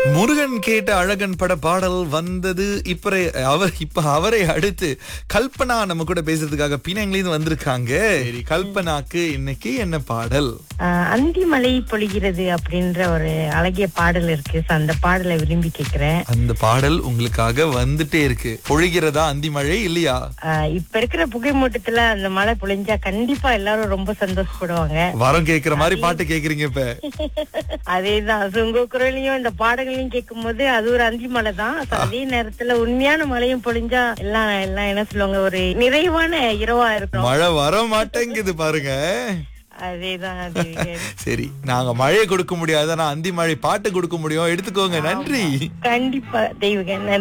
முருகன் கேட்ட அழகன் பட பாடல் வந்தது இப்ப அவர் இப்ப அவரை அடுத்து கல்பனா நம்ம கூட பேசுறதுக்காக பினங்கிலிருந்து வந்திருக்காங்க சரி கல்பனாக்கு இன்னைக்கு என்ன பாடல் ஆஹ் அந்தி மழை பொழிகிறது அப்படின்ற ஒரு அழகிய பாடல் இருக்கு So, அந்த பாடலை விரும்பி கேக்குறேன் அந்த பாடல் உங்களுக்காக வந்துட்டே இருக்கு பொழிகிறதா அந்தி மழை இல்லையா ஆஹ் இப்ப இருக்கிற புகைமூட்டத்துல அந்த மழை பொழிஞ்சா கண்டிப்பா எல்லாரும் ரொம்ப சந்தோஷப்படுவாங்க வரம் கேக்குற மாதிரி பாட்டு கேக்குறீங்க இப்ப அதேதான் So, உங்க குரலையும் இந்த பாடல்களையும் கேட்கும்போது அது ஒரு அந்தி மழை தான் So, அதே நேரத்துல உண்மையான மழையும் பொழிஞ்சா எல்லாம் எல்லாம் என்ன சொல்லுவாங்க ஒரு நிறைவான இரவா இருக்கும் மழை வர மாட்டேங்குது பாருங்க அதேதான் அது சரி நாங்க மழையை கொடுக்க முடியாது ஆனா அந்தி மழை பாட்டு கொடுக்க முடியும் எடுத்துக்கோங்க நன்றி கண்டிப்பா தெய்வங்க